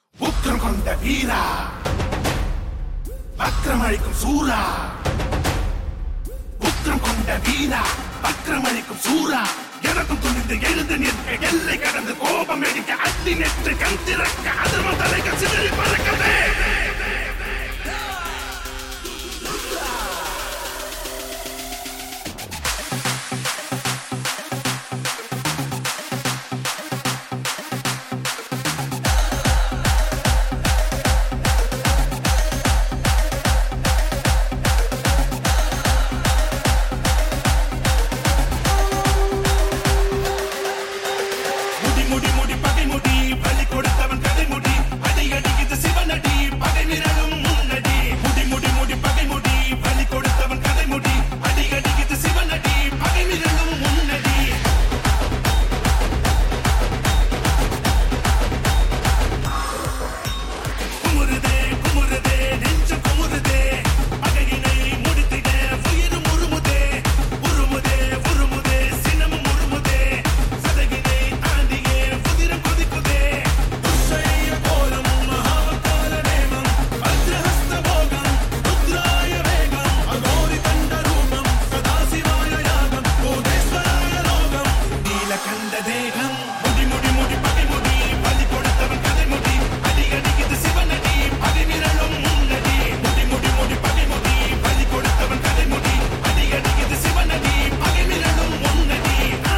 உக்கிரம் கொண்ட வீரா வக்ரமழிக்கும் சூரா உக்கிரம் கொண்ட வீரா வக்ரமழிக்கும் சூரா எனக்கும் துணிந்து எழுந்து நிற்க எல்லை கடந்து கோபம் எடுக்க அத்தி நெற்று கண் திறக்க அதர்ம தலைகள் சிதறி பறக்கவே முடி முடி முடி பகை முடி பலி கொடுத்தவன் கதை முடி அடி அடி இது சிவனடி பகை நிரலும் முன்னடி முடி முடி முடி பகை முடி பலி கொடுத்தவன் கதை முடி அடி அடி இது சிவனடி பகை நிரலும் முன்னடி குமுறுதே குமுறுதே நெஞ்சு குமுறுதே பகையினை முடித்திட உயிரும் உருமுதே உருமுதே உருமுதே சினமும் உருமுதே சதகினை தாண்டியே உதிரம் கொதிக்குதே துஷைய கோலம் மகாவதார நேமம் வஜ்ரஹஸ்த போகம் ருத்ராய வேகம் அகோரி தண்ட ரூபம் சதாசிவாய யாகம் கோதேஸ்வராய லோகம் நீலகண்ட தேகம் முடி முடி முடி பகை முடி பலி கொடுத்தவன் கதை முடி அடி அடிக்குது சிவனடி பகை நிரலும் முன்னடி முடி முடி முடி பகை முடி பலி கொடுத்தவன் கதை முடி அடி அடிக்குது சிவனடி பகை நிரலும் முன்னடி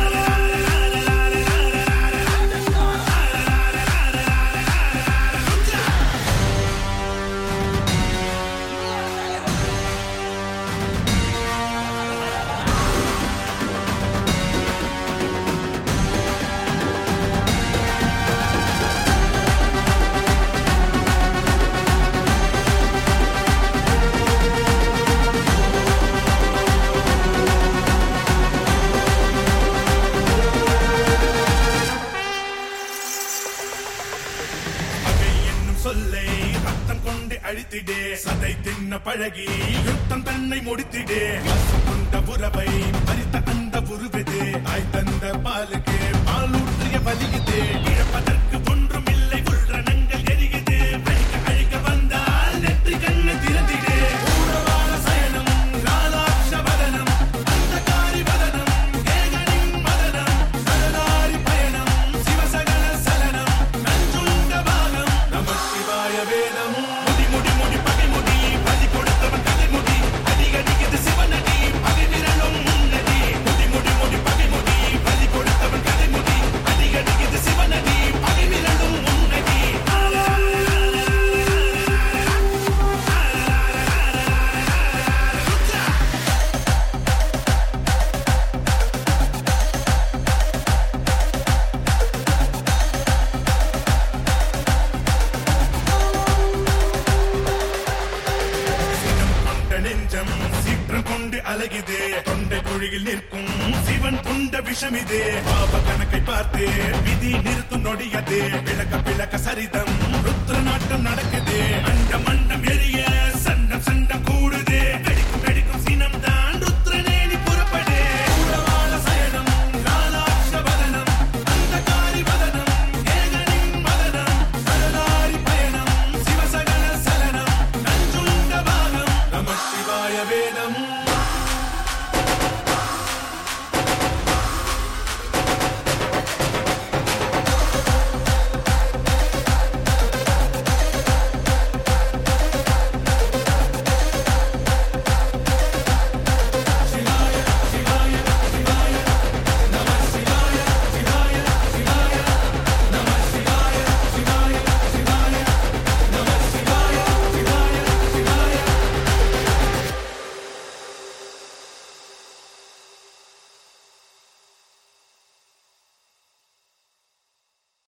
பகை என்னும் சொல்லை ரத்தம் கொண்டு அழித்திடே சதை தின்ன பழகி யுத்தம் தன்னை முடித்திடே வசம் கொண்ட உறவை பறித்த அந்த உருவதே தாய் தந்த பாலுக்கு பாலூற்றிய பலியுதே இழப்பதற்கு ஒன்றும் இல்லை உள்ரணங்கள் எரியுது அழிக்க அழிக்க வந்தால் நெற்றி கண்ணு திறந்திடே ஊரவார சயனம் லாலாட்ச வதனம் அந்தகாரி வதனம் ஏகனின் மதனம் சரதாரி பயணம் சிவசகல சலனம் நஞ்சுண்ட பாகம் நம சிவாய வேதம் முடி முடி முடி பகை முடி பலி கொடுத்தவன் கதை முடி அடி அடிக்குது சிவனடி பகை நிரலும் முன்னடி முடி முடி முடி பகை முடி பலி கொடுத்தவன் கதை முடி அடி அடிக்குது சிவனடி பகை நிரலும் முன்னடி சினம் கொண்ட நெஞ்சம் சீற்றம் கொண்டு அழகுது தொண்டை குழியில் நிற்கும் சிவன் கொண்ட விஷமிது பாப கணக்கை பார்த்து விதி நிறுத்தும் நொடியது விளக்க விளக்க சரிதம் ருத்ர நாட்டம் நடக்குது அண்டம் மண்டம் எரிய